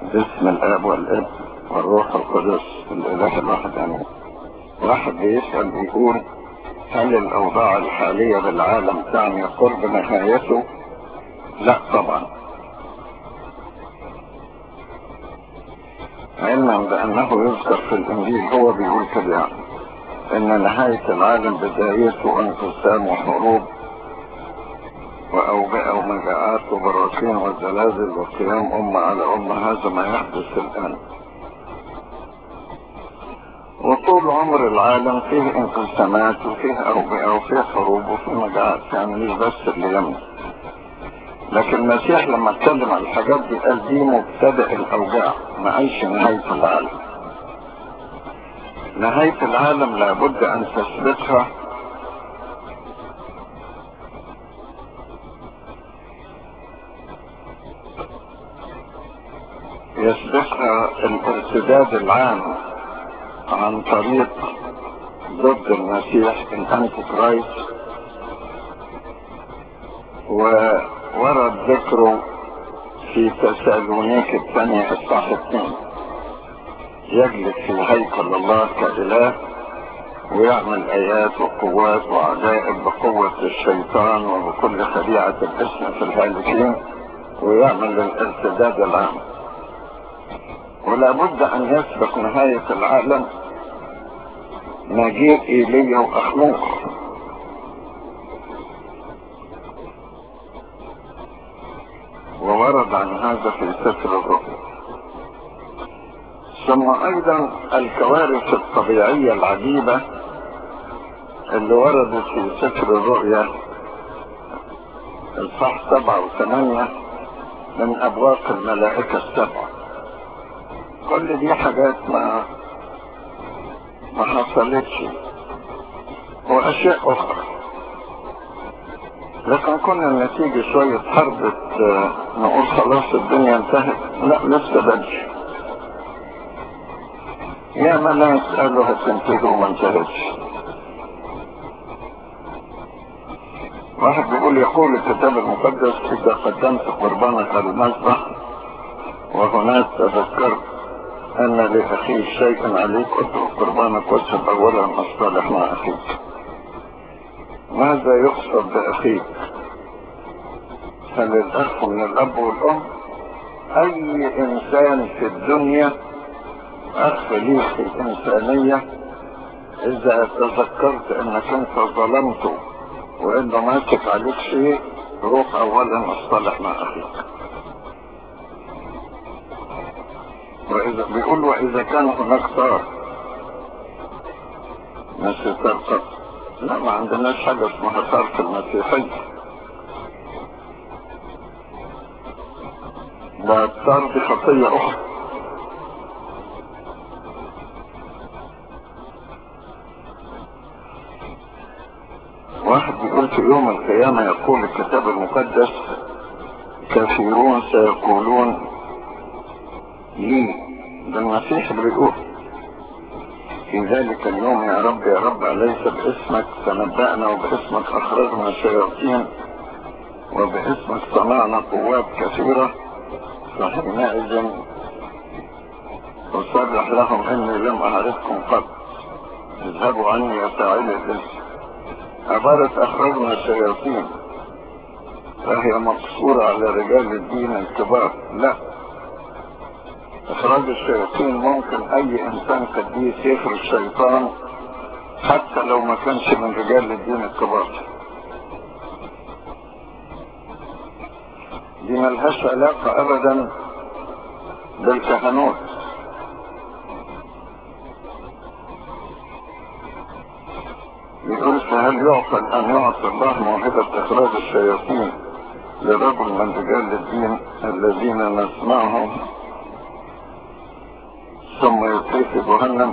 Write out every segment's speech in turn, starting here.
باسم الاب والابن والروح القدس الاله الواحد امين واحد بيسأل بيقول هل الاوضاع الحالية بالعالم تعني قرب نهايته لا طبعا علما بانه يذكر في الانجيل هو بيقول كده يعني ان نهاية العالم بدايته انقسام وحروب وأوبئة ومجاعات وبراكين وزلازل وقيام أمة على أمة هذا ما يحدث الآن وطول عمر العالم فيه انقسامات وفيه أوبئة وفيه حروب وفيه مجاعات يعني مش بس اللي يمنع لكن المسيح لما اتكلم عن الحاجات دي قال دي مبتدأ الأوجاع ما قالش نهاية العالم نهاية العالم لابد أن تسبقها يسبقها الارتداد العام عن طريق ضد المسيح الانتي كرايست وورد ذكره في تسالونيك الثانية الصح اثنين يجلس في هيكل الله كإله ويعمل آيات وقوات وعجائب بقوة الشيطان وبكل خديعة الاسم في الهالكين ويعمل الارتداد العام ولا بد ان يسبق نهاية العالم مجيء ايليا واخنوخ وورد عن هذا في سفر الرؤيا ثم ايضا الكوارث الطبيعية العجيبة اللي وردت في سفر الرؤيا الصح سبعة وثمانية من ابواق الملائكة السبعة كل دي حاجات ما ما حصلتش واشياء اخرى لكن كنا النتيجة شوية حرب نقول خلاص الدنيا انتهت لا لسه بدري يا ما ناس قالوا هتنتهي وما انتهتش واحد بيقول يقول الكتاب المقدس اذا قدمت قربانك على المذبح وهناك تذكرت أن لأخيه شيء عليك اترك قربانك واسحب أولا أصطلح مع أخيك ماذا يقصد بأخيك هل الأخ من الأب والأم أي إنسان في الدنيا أخ ليك في الإنسانية إذا تذكرت أنك أنت ظلمته وإنه ماسك عليك شيء روح أولا اصطلح مع أخيك وإذا بيقول وإذا كان هناك طار ماشي طار قط لا ما عندناش حاجة اسمها طار في المسيحية ده الطار دي خطية أخرى واحد بيقول في يوم القيامة يقول الكتاب المقدس كثيرون سيقولون ليه ده المسيح بيقول في ذلك اليوم يا رب يا رب أليس باسمك تنبأنا وباسمك أخرجنا الشياطين وباسمك صنعنا قوات كثيرة فحينئذ أصرح لهم إني لم أعرفكم قط اذهبوا عني يا فاعلي الاسم عبارة أخرجنا الشياطين فهي مقصورة على رجال الدين الكبار لا إخراج الشياطين ممكن أي إنسان قديس يخرج الشيطان حتى لو ما كانش من رجال الدين الكبار دي ملهاش علاقة أبدا بالكهنوت يقول فهل يعقل أن يعطي الله موهبة إخراج الشياطين لرجل من رجال الدين الذين نسمعهم ثم يلقيه في جهنم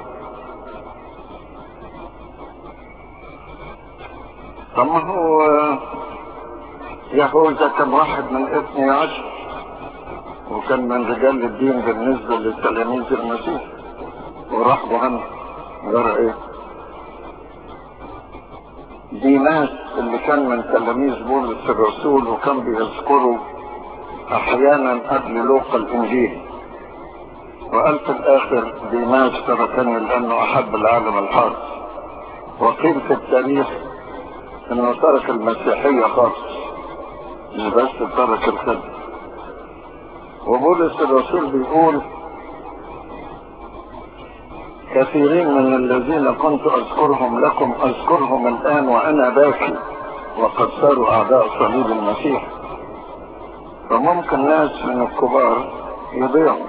طب ما هو يهوذا كان واحد من اثني عشر وكان من رجال الدين بالنسبة لتلاميذ المسيح وراح جهنم جرى ايه دي ناس اللي كان من تلاميذ بولس الرسول. الرسول وكان بيذكروا احيانا قبل لوقا الانجيل. وقال في الاخر ديماس تركني لانه احب العالم الحر وقيل في التاريخ انه ترك المسيحية خالص مش بس ترك الخدمة وبولس الرسول بيقول كثيرين من الذين كنت اذكرهم لكم اذكرهم الان وانا باكي وقد صاروا اعداء صليب المسيح فممكن ناس من الكبار يضيعوا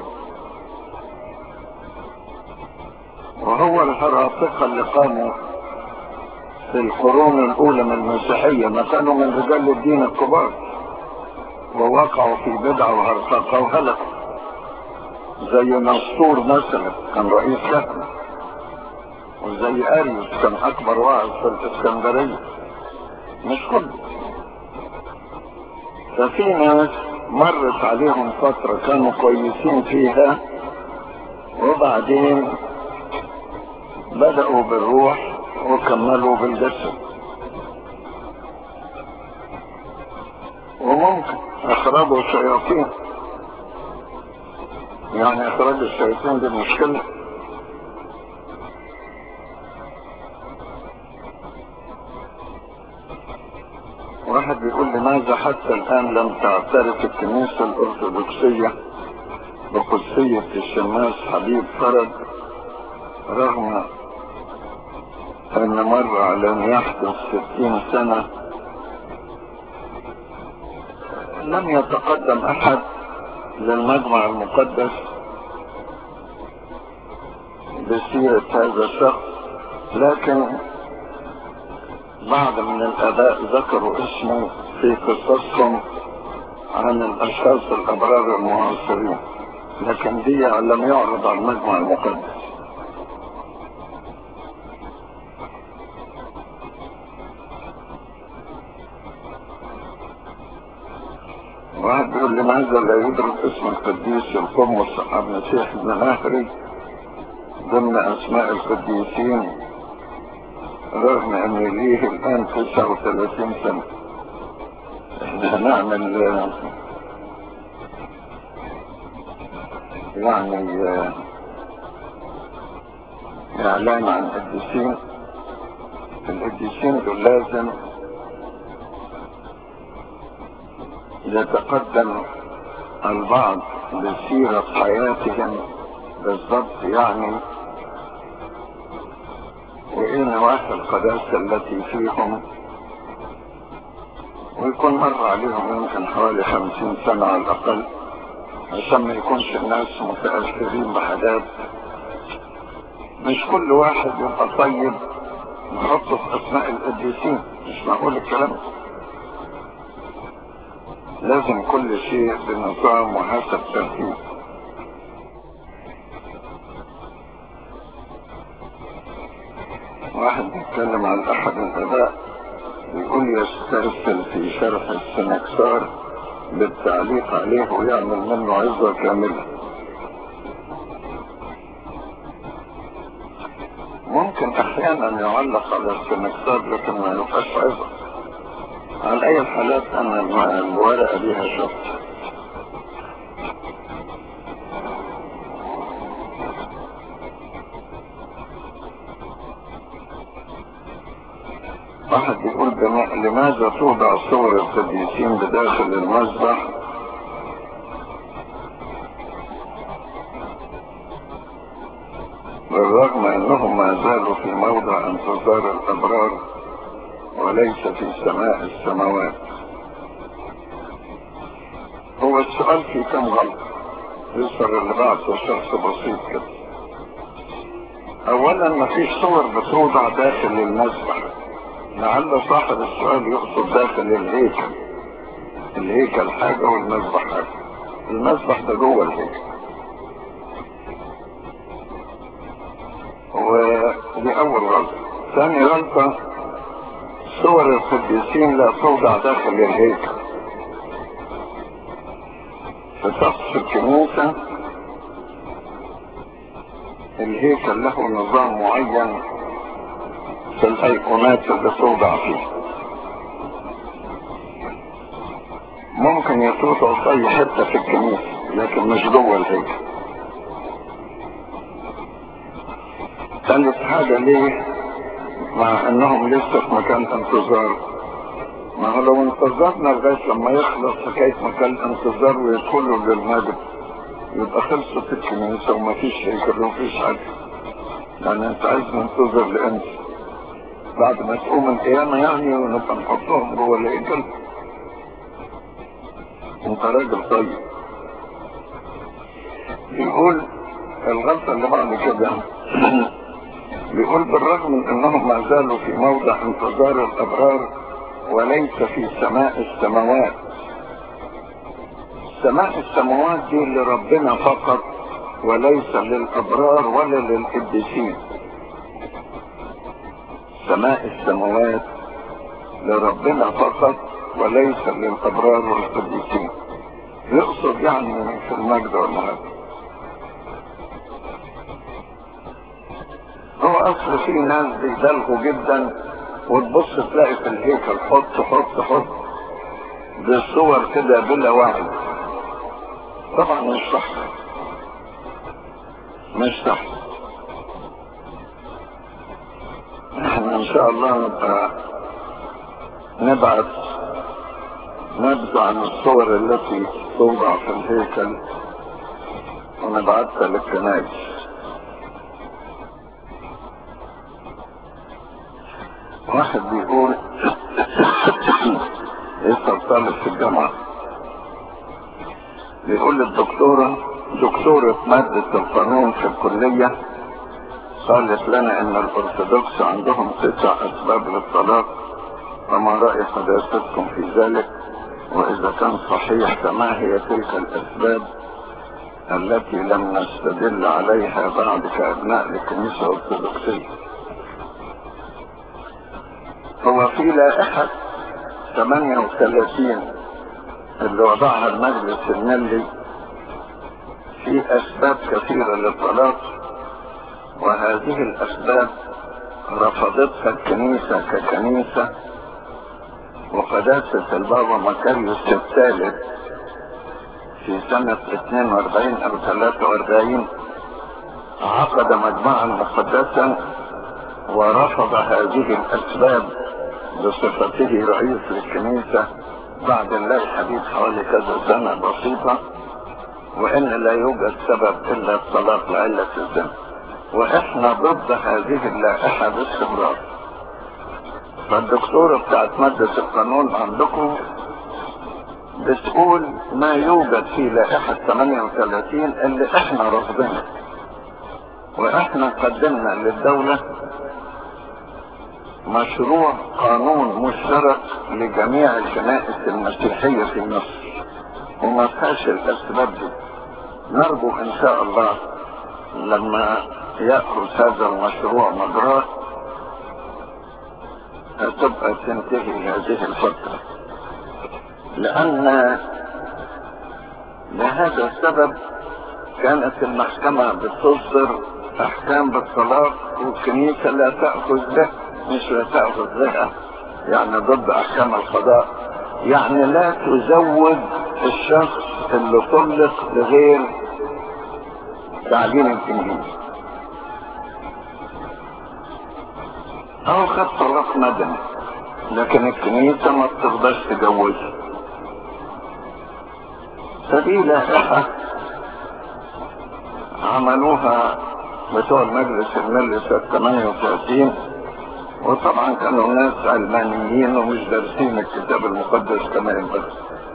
وهو الهراطقة اللي قاموا في القرون الأولى من المسيحية ما كانوا من رجال الدين الكبار ووقعوا في بدعة وهرطقة وهلكوا زي نسطور مثلا كان رئيس لكنة وزي أريوس كان أكبر واعظ في الإسكندرية مش كله ففي ناس مرت عليهم فترة كانوا كويسين فيها وبعدين بدأوا بالروح وكملوا بالجسد وممكن اخرجوا الشياطين يعني اخراج الشياطين دي مشكلة واحد بيقول لماذا حتى الان لم تعترف الكنيسة الارثوذكسية بقدسية الشماس حبيب فرد رغم ان مر على ان يحدث ستين سنة لم يتقدم احد للمجمع المقدس بسيرة هذا الشخص لكن بعض من الاباء ذكروا اسمه في قصصهم عن الاشخاص الابرار المعاصرين لكن دي لم يعرض على المجمع المقدس واحد بيقول لماذا لا يدرك اسم القديس القمص المسيح بن نهري ضمن اسماء القديسين رغم ان ليه الان 39 سنة احنا هنعمل يعني اعلان عن القديسين القديسين دول لازم يتقدم البعض بسيرة حياتهم بالضبط يعني وايه نواحي القداسة التي فيهم ويكون مر عليهم يمكن حوالي خمسين سنة على الأقل عشان ما يكونش الناس متأثرين بحاجات مش كل واحد يبقى طيب نحطه في أسماء القديسين مش معقول الكلام ده لازم كل شيء بنظام وحسب ترتيب واحد بيتكلم عن احد الاباء يقول يسترسل في شرح السنكسار بالتعليق عليه ويعمل منه عظة كاملة ممكن احيانا يعلق على السنكسار لكن ما يبقاش عظة على اي الحالات انا الورقة بيها شفت واحد بيقول لماذا توضع صور القديسين بداخل المسبح بالرغم انهم ما زالوا في موضع انتظار الابرار وليس في سماء السماوات هو السؤال في كم غلط يظهر اللي بعده شخص بسيط كده اولا ما فيش صور بتوضع داخل المسبح لعل صاحب السؤال يقصد داخل الهيكل الهيكل حاجة والمسبح حاجة المسبح ده جوه الهيكل ودي أول غلطة ثاني غلطة صور القديسين لا توضع داخل الهيكل في شخص الكنيسة الهيكل له نظام معين في الايقونات اللي توضع فيه ممكن يتوضع في اي حتة في الكنيسة لكن مش جوه الهيكل قالت حاجة ليه مع انهم لسه في مكان انتظار ما هو لو انتظرنا لغاية لما يخلص حكاية مكان الانتظار ويدخلوا للمجد يبقى خلصت الكنيسة وما فيش هيكل ومفيش حاجة لأن أنت عايز ننتظر لأمتى بعد ما تقوم القيامة يعني ونبقى نحطهم جوه الهيكل أنت راجل طيب بيقول الغلطة اللي بعد كده بيقول بالرغم من أنهم ما زالوا في موضع انتظار الأبرار وليس في سماء السماوات سماء السماوات دي لربنا فقط وليس للأبرار ولا للقديسين سماء السماوات لربنا فقط وليس للأبرار والقديسين يقصد يعني في المجد ولا هذا هو أصل في ناس بيدلغوا جدا وتبص تلاقي في الهيكل حط حط حط بالصور كده بلا وعي طبعا مش صح مش صح احنا ان شاء الله نبقى نبعث نبذة عن الصور التي توضع في الهيكل ونبعثها للكنائس واحد بيقول لسه طالب في الجامعة بيقول للدكتورة دكتورة مادة القانون في الكلية قالت لنا ان الارثوذكس عندهم تسع اسباب للطلاق فما رأي حضرتكم في ذلك واذا كان صحيح فما هي تلك الاسباب التي لم نستدل عليها بعد كابناء للكنيسة الارثوذكسية هو في لائحة 38 اللي وضعها المجلس الملي في أسباب كثيرة للطلاق وهذه الأسباب رفضتها الكنيسة ككنيسة وقداسة البابا مكاريوس الثالث في سنة 42 أو 43 عقد مجمعا مقدسا ورفض هذه الأسباب بصفته رئيس للكنيسة بعد اللائحة دي حوالي كذا سنة بسيطة وإن لا يوجد سبب إلا الطلاق لعلة الزنا وإحنا ضد هذه اللائحة باستمرار فالدكتورة بتاعت مادة القانون عندكم بتقول ما يوجد في لائحة 38 اللي احنا رافضينه واحنا قدمنا للدولة مشروع قانون مشترك لجميع الكنائس المسيحية في مصر وما فيهاش الاسباب دي نرجو ان شاء الله لما يأخذ هذا المشروع مجراه هتبقى تنتهي هذه الفترة لأن لهذا السبب كانت المحكمة بتصدر أحكام بالطلاق والكنيسة لا تأخذ به مش لا تأخذ بها يعني ضد أحكام القضاء يعني لا تزوج الشخص اللي طلق بغير تعليم الإنجيل أو خد طلاق مدني لكن الكنيسة ما بتقدرش تجوزه فدي لائحة عملوها بتوع المجلس الملي سنة 38 وطبعا كانوا ناس علمانيين ومش دارسين الكتاب المقدس كما ينبغي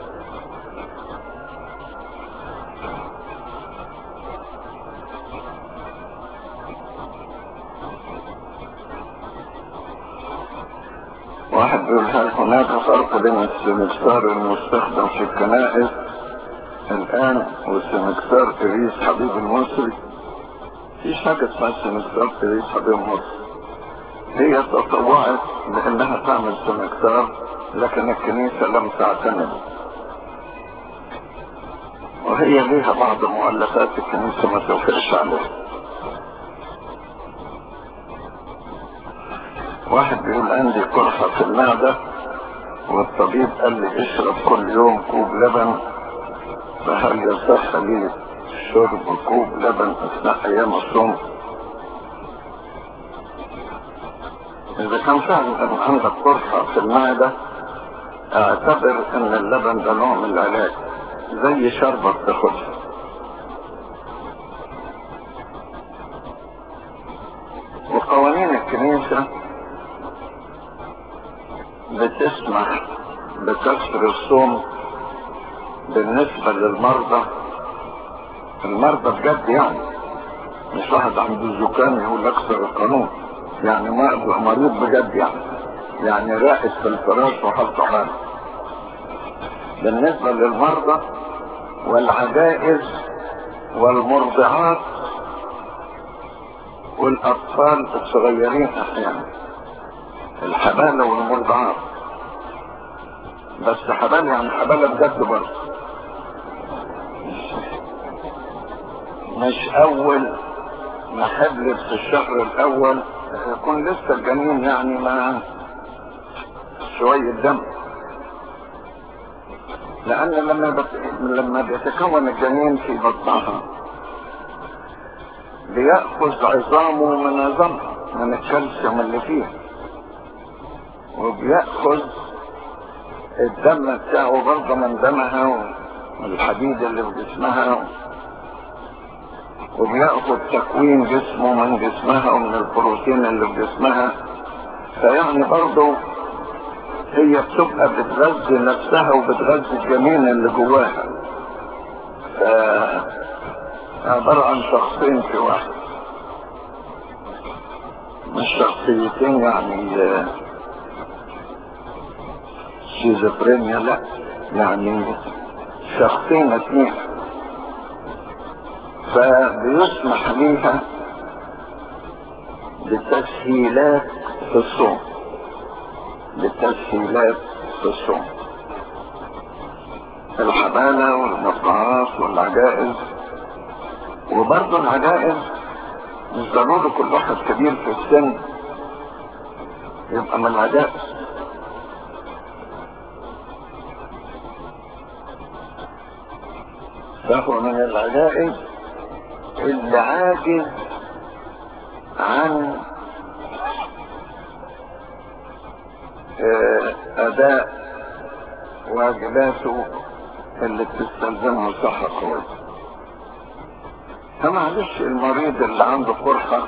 واحد بيقول هل هناك فرق بين السمكسار المستخدم في الكنائس الآن والسمكسار إريس حبيب المصري فيش حاجة اسمها سمكسار إريس حبيب المصري هي تطوعت بأنها تعمل سمكسار لكن الكنيسة لم تعتمد وهي ليها بعض مؤلفات الكنيسة ما توفرش عليها واحد بيقول عندي قرحة في المعدة والطبيب قال لي اشرب كل يوم كوب لبن فهل يصح لي شرب كوب لبن اثناء ايام الصوم إذا كان فعلا عندك قرحة في المعدة اعتبر ان اللبن ده نوع من العلاج زي شربة تاخدها وقوانين الكنيسة بتسمح بكسر الصوم بالنسبة للمرضى المرضى بجد يعني مش واحد عنده زكام يقول اكسر القانون يعني مريض بجد يعني يعني راقد في الفراش وحط حاله بالنسبة للمرضى والعجائز والمرضعات والأطفال الصغيرين أحيانا الحبالة والمرضعات بس حبالة يعني حبالة بجد برضه مش أول ما حبلت في الشهر الأول يكون لسه الجنين يعني ما شوية دم لأن لما بت... لما بيتكون الجنين في بطنها بيأخذ عظامه من عظامها من الكالسيوم اللي فيه وبيأخذ الدم بتاعه برضه من دمها والحديد اللي في جسمها وبيأخذ تكوين جسمه من جسمها ومن البروتين اللي في جسمها فيعني برضه هي بتبقى بتغذي نفسها وبتغذي الجنين اللي جواها ف عبارة عن شخصين في واحد مش شخصيتين يعني شيزوفرينيا لا يعني شخصين اثنين فبيسمح ليها بتسهيلات في الصوم بالتسهيلات في الصوم الحبالة والمطعات والعجائز وبرضه العجائز مش ضروري كل واحد كبير في السن يبقى من العجائز فهو من العجائز اللي عاجز عن اداء واجباته اللي بتستلزمها صحة كويس فمعلش المريض اللي عنده قرحة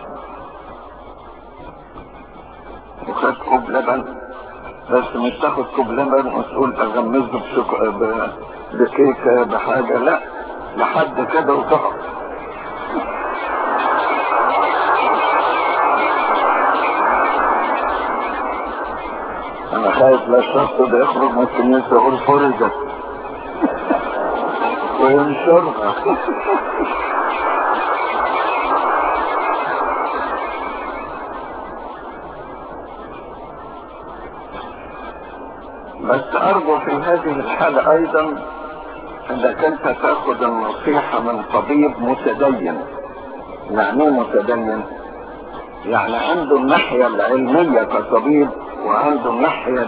وخد كوب لبن بس مش تاخد كوب لبن وتقول اغمزه بشك... ب... بكيكة بحاجة لا لحد كده وتقف انا خايف لا الشخص ده يخرج من الكنيسة يقول فرجت وينشرها بس ارجو في هذه الحالة ايضا انك انت تاخذ النصيحة من طبيب متدين يعني ايه متدين يعني عنده الناحية العلمية كطبيب وعنده الناحية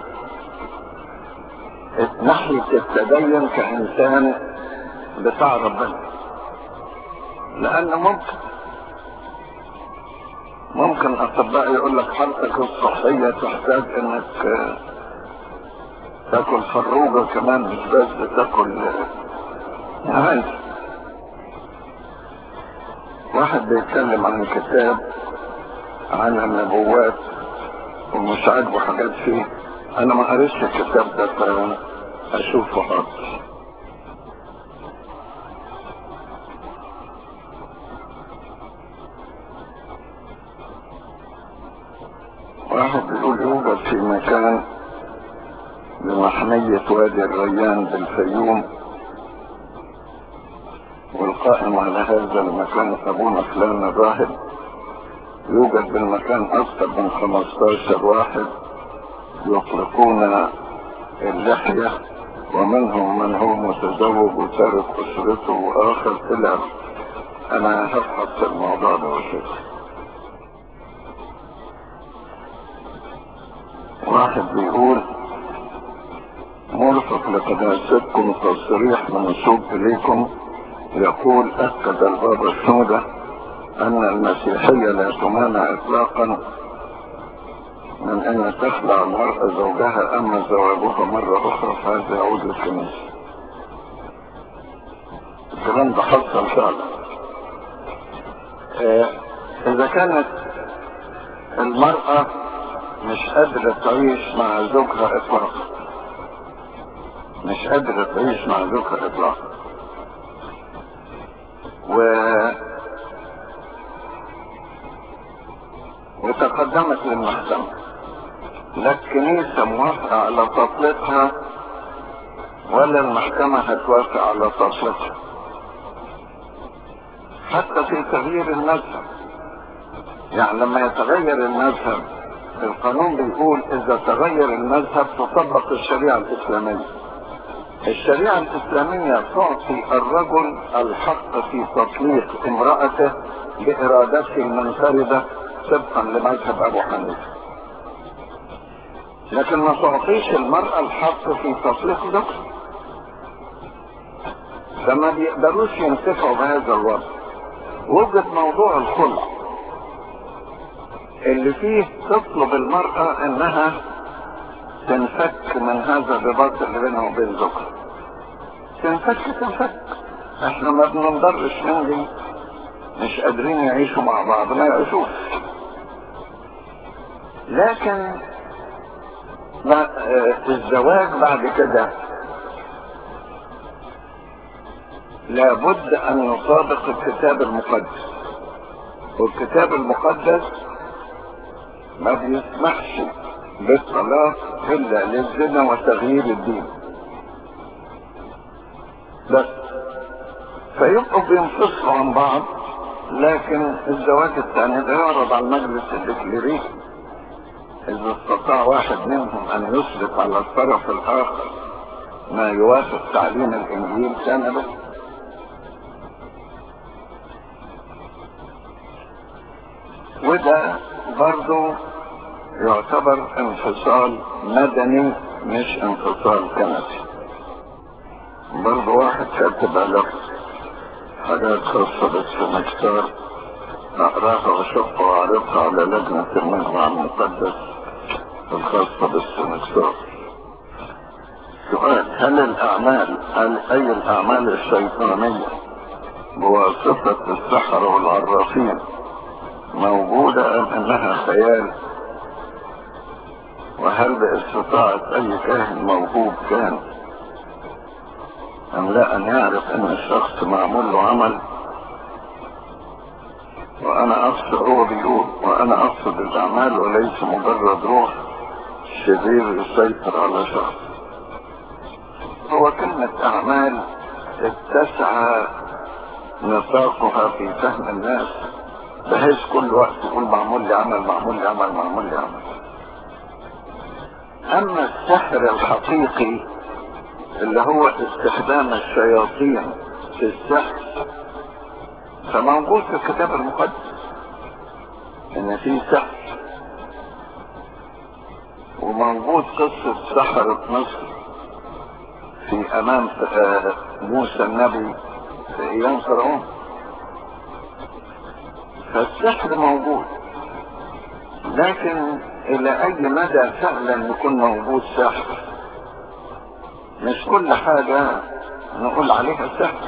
ناحية التدين كإنسان بتاع ربنا لأن ممكن ممكن أطباء يقول لك حالتك الصحية تحتاج إنك تاكل فروجة كمان مش بس تاكل يعني واحد بيتكلم عن كتاب عن النبوات ومش عاجبه حاجات فيه انا ما قريتش الكتاب ده فاشوفه حاضر واحد بيقول يوجد في مكان بمحمية وادي الريان بالفيوم والقائم على هذا المكان أبونا فلان الراهب يوجد بالمكان أكثر من 15 واحد يطلقون اللحية ومنهم من هو متزوج وتارك أسرته وآخر إلى أنا هبحث الموضوع ده وشوف واحد بيقول مرفق لقداستكم تصريح منسوب إليكم يقول أكد البابا السودة أن المسيحية لا تمانع إطلاقا من أن تخلع المرأة زوجها أما زواجها مرة أخرى فهذا يعود للكنيسة الكلام ده حصل فعلا آه، إذا كانت المرأة مش قادرة تعيش مع زوجها إطلاقا مش قادرة تعيش مع زوجها إطلاقا و وتقدمت للمحكمة لا الكنيسة موافقة على تطليقها ولا المحكمة هتوافق على تطليقها حتى في تغيير المذهب يعني لما يتغير المذهب القانون بيقول اذا تغير المذهب تطبق الشريعة الاسلامية الشريعة الاسلامية تعطي الرجل الحق في تطليق امرأته بارادته المنفردة طبقا لمذهب ابو حنيفة لكن ما تعطيش المرأة الحق في تطليق ذكر فما بيقدروش ينتفعوا بهذا الوضع وجد موضوع الخلع اللي فيه تطلب المرأة انها تنفك من هذا الرباط اللي بينها وبين زوجها تنفك تنفك احنا ما بننضرش من دي مش قادرين يعيشوا مع بعض ما يعيشوش لكن الزواج بعد كده لابد ان يطابق الكتاب المقدس والكتاب المقدس ما بيسمحش بالطلاق الا للزنا وتغيير الدين بس فيبقوا بينفصلوا عن بعض لكن الزواج الثاني ده يعرض على المجلس الإكليريكي إذا استطاع واحد منهم أن يسبق على الطرف الآخر ما يوافق تعليم الإنجيل كان به وده برضو يعتبر انفصال مدني مش انفصال كنسي برضو واحد كاتب على حاجات خاصة بالسمكتار أقراها وأشوفها وأعرضها على لجنة المجمع المقدس الخاصة بالسمكتار سؤال هل الأعمال هل أي الأعمال الشيطانية بواسطة السحرة والعرافين موجودة أم أنها خيال وهل باستطاعة أي كاهن موهوب كان أم لا أن يعرف أن الشخص معمول له عمل وأنا أقصد هو بيقول وأنا أقصد الأعمال وليس مجرد روح شرير يسيطر على شخص هو كلمة أعمال اتسع نطاقها في فهم الناس بحيث كل وقت يقول معمول لي عمل معمول لي عمل معمول لي عمل أما السحر الحقيقي اللي هو استخدام الشياطين في السحر فموجود في الكتاب المقدس ان في سحر وموجود قصة سحرة مصر في امام موسى النبي في ايام فرعون فالسحر موجود لكن الى اي مدى فعلا يكون موجود سحر مش كل حاجة نقول عليها سحر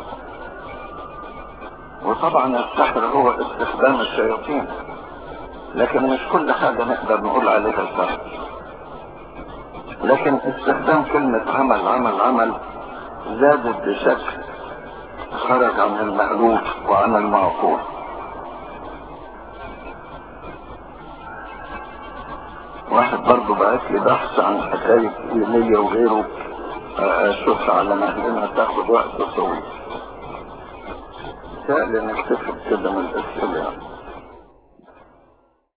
وطبعا السحر هو استخدام الشياطين لكن مش كل حاجة نقدر نقول عليها سحر لكن استخدام كلمة عمل عمل عمل زادت بشكل خرج عن المألوف وعن المعقول واحد برضه بعت لي بحث عن حكاية إيمية وغيره اشوف على مهلنا تاخد وقت طويل سهل نكتفي كده من الاسئله